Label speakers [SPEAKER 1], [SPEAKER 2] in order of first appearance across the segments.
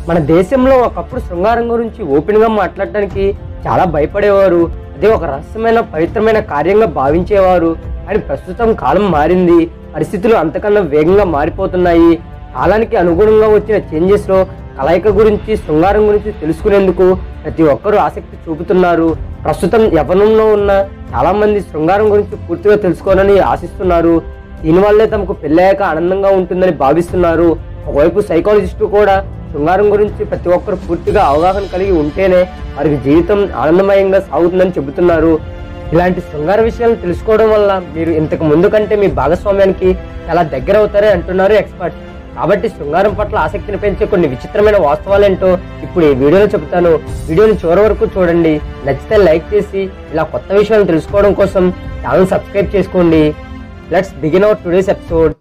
[SPEAKER 1] మన దేశంలో ఒకప్పుడు శృంగారం గురించి ఓపెన్ గా మాట్లాడటానికి చాలా భయపడేవారు అదే ఒక రహస్యమైన పవిత్రమైన కార్యంగా భావించేవారు కానీ ప్రస్తుతం కాలం మారింది పరిస్థితులు అంతకన్నా వేగంగా మారిపోతున్నాయి కాలానికి అనుగుణంగా వచ్చిన చేంజెస్ లో కలయిక గురించి శృంగారం గురించి తెలుసుకునేందుకు ప్రతి ఒక్కరూ ఆసక్తి చూపుతున్నారు ప్రస్తుతం యవనంలో ఉన్న చాలా మంది శృంగారం గురించి పూర్తిగా తెలుసుకోవాలని ఆశిస్తున్నారు దీనివల్లే తమకు పెళ్ళయ్యాక ఆనందంగా ఉంటుందని భావిస్తున్నారు ఒకవైపు సైకాలజిస్టు కూడా శృంగారం గురించి ప్రతి ఒక్కరు పూర్తిగా అవగాహన కలిగి ఉంటేనే వారికి జీవితం ఆనందమయంగా సాగుతుందని చెబుతున్నారు ఇలాంటి శృంగార విషయాలు తెలుసుకోవడం వల్ల మీరు ఇంతకు ముందు కంటే మీ భాగస్వామ్యానికి చాలా దగ్గర అవుతారని అంటున్నారు ఎక్స్పర్ట్ కాబట్టి శృంగారం పట్ల ఆసక్తిని పెంచే కొన్ని విచిత్రమైన వాస్తవాలేంటో ఇప్పుడు ఈ వీడియోలో చెబుతాను వీడియోని చివరి వరకు చూడండి నచ్చితే లైక్ చేసి ఇలా కొత్త విషయాలు తెలుసుకోవడం కోసం ఛానల్ సబ్స్క్రైబ్ చేసుకోండి let's begin our today's episode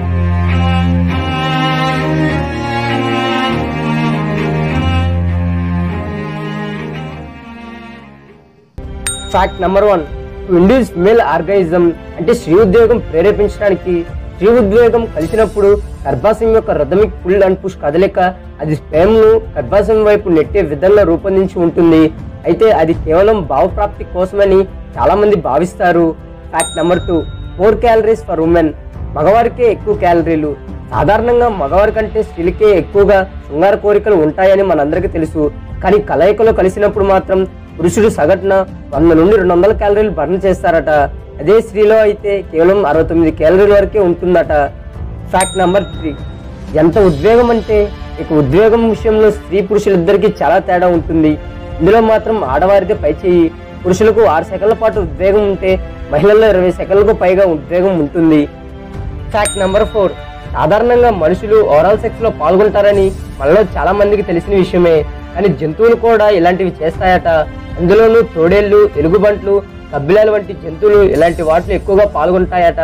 [SPEAKER 1] fact number one to induce male organism అంటే స్త్రీ ఉద్యోగం ప్రేరేపించడానికి స్త్రీ ఉద్వేగం కలిసినప్పుడు గర్భాశయం యొక్క రథమిక్ పుల్ అండ్ పుష్ కదలిక అది స్పేమ్ ను గర్భాశయం వైపు నెట్టే విధంగా రూపొందించి ఉంటుంది అయితే అది కేవలం భావప్రాప్తి కోసమని చాలా మంది భావిస్తారు fact number two four calories for women మగవారికే ఎక్కువ క్యాలరీలు సాధారణంగా మగవారి కంటే స్త్రీలకే ఎక్కువగా శృంగార కోరికలు ఉంటాయని మనందరికీ తెలుసు కానీ కలయికలో కలిసినప్పుడు మాత్రం పురుషుడు సగటున వంద నుండి రెండు వందల క్యాలరీలు బర్న్ చేస్తారట అదే స్త్రీలో అయితే కేవలం అరవై తొమ్మిది క్యాలరీల వరకే ఉంటుందట ఫ్యాక్ట్ నెంబర్ త్రీ ఎంత ఉద్వేగం అంటే ఇక ఉద్వేగం విషయంలో స్త్రీ పురుషులిద్దరికీ చాలా తేడా ఉంటుంది ఇందులో మాత్రం ఆడవారిదే పై చేయి పురుషులకు ఆరు సెకండ్ల పాటు ఉద్వేగం ఉంటే మహిళల్లో ఇరవై సెకండ్లకు పైగా ఉద్వేగం ఉంటుంది ఫ్యాక్ట్ నెంబర్ ఫోర్ సాధారణంగా మనుషులు ఓరల్ సెక్స్ లో పాల్గొంటారని మనలో చాలా మందికి తెలిసిన విషయమే కానీ జంతువులు కూడా ఇలాంటివి చేస్తాయట అందులోనూ తోడేళ్లు ఎలుగుబంట్లు కబ్బిలాలు వంటి జంతువులు ఇలాంటి వాటిలో ఎక్కువగా పాల్గొంటాయట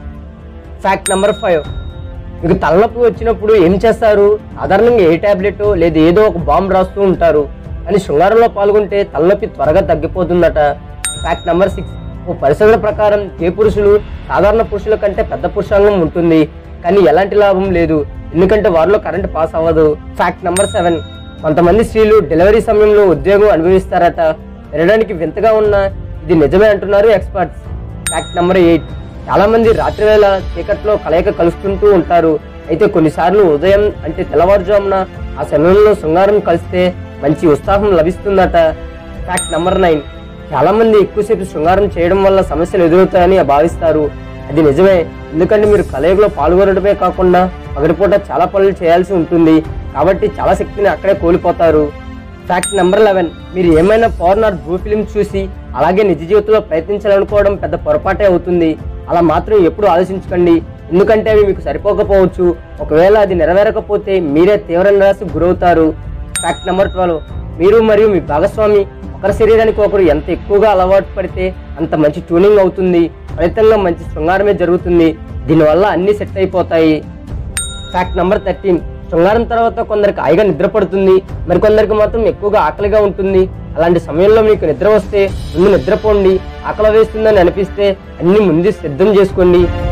[SPEAKER 1] ఫ్యాక్ట్ నెంబర్ ఫైవ్ మీకు తలనొప్పి వచ్చినప్పుడు ఏం చేస్తారు సాధారణంగా ఏ టాబ్లెట్ లేదా ఏదో ఒక బాంబు రాస్తూ ఉంటారు కానీ శృంగారంలో పాల్గొంటే తలనొప్పి త్వరగా తగ్గిపోతుందట ఫ్యాక్ట్ నెంబర్ సిక్స్ ఓ పరిశోధన ప్రకారం ఏ పురుషులు సాధారణ పురుషుల కంటే పెద్ద పురుషాంగం ఉంటుంది కానీ ఎలాంటి లాభం లేదు ఎందుకంటే వారిలో కరెంట్ పాస్ అవ్వదు ఫ్యాక్ట్ నెంబర్ సెవెన్ కొంతమంది స్త్రీలు డెలివరీ సమయంలో ఉద్యోగం అనుభవిస్తారట వినడానికి వింతగా ఉన్న ఇది నిజమే అంటున్నారు ఎక్స్పర్ట్స్ ఫ్యాక్ట్ నెంబర్ ఎయిట్ చాలా మంది రాత్రి వేళ చీకట్లో కలయిక కలుసుకుంటూ ఉంటారు అయితే కొన్నిసార్లు ఉదయం అంటే తెల్లవారుజామున ఆ సమయంలో శృంగారం కలిస్తే మంచి ఉత్సాహం లభిస్తుందట ఫ్యాక్ట్ నెంబర్ నైన్ చాలా మంది ఎక్కువసేపు శృంగారం చేయడం వల్ల సమస్యలు ఎదురవుతాయని భావిస్తారు అది నిజమే ఎందుకంటే మీరు కలయికలో పాల్గొనడమే కాకుండా పగటిపూట చాలా పనులు చేయాల్సి ఉంటుంది కాబట్టి చాలా శక్తిని అక్కడే కోల్పోతారు ఫ్యాక్ట్ నెంబర్ లెవెన్ మీరు ఏమైనా పవర్ ఆర్ బ్లూ ఫిల్మ్ చూసి అలాగే నిజ జీవితంలో ప్రయత్నించాలనుకోవడం పెద్ద పొరపాటే అవుతుంది అలా మాత్రం ఎప్పుడు ఆలోచించకండి ఎందుకంటే అవి మీకు సరిపోకపోవచ్చు ఒకవేళ అది నెరవేరకపోతే మీరే తీవ్ర నిరాశకు గురవుతారు ఫ్యాక్ట్ నెంబర్ ట్వెల్వ్ మీరు మరియు మీ భాగస్వామి ఒకరి శరీరానికి ఒకరు ఎంత ఎక్కువగా అలవాటు పడితే అంత మంచి ట్యూనింగ్ అవుతుంది ఫలితంగా మంచి శృంగారమే జరుగుతుంది దీనివల్ల అన్ని సెట్ అయిపోతాయి ఫ్యాక్ట్ నెంబర్ థర్టీన్ శృంగారం తర్వాత కొందరికి హాయిగా నిద్ర పడుతుంది మరికొందరికి మాత్రం ఎక్కువగా ఆకలిగా ఉంటుంది అలాంటి సమయంలో మీకు నిద్ర వస్తే ముందు నిద్రపోండి ఆకలి వేస్తుందని అనిపిస్తే అన్ని ముందు సిద్ధం చేసుకోండి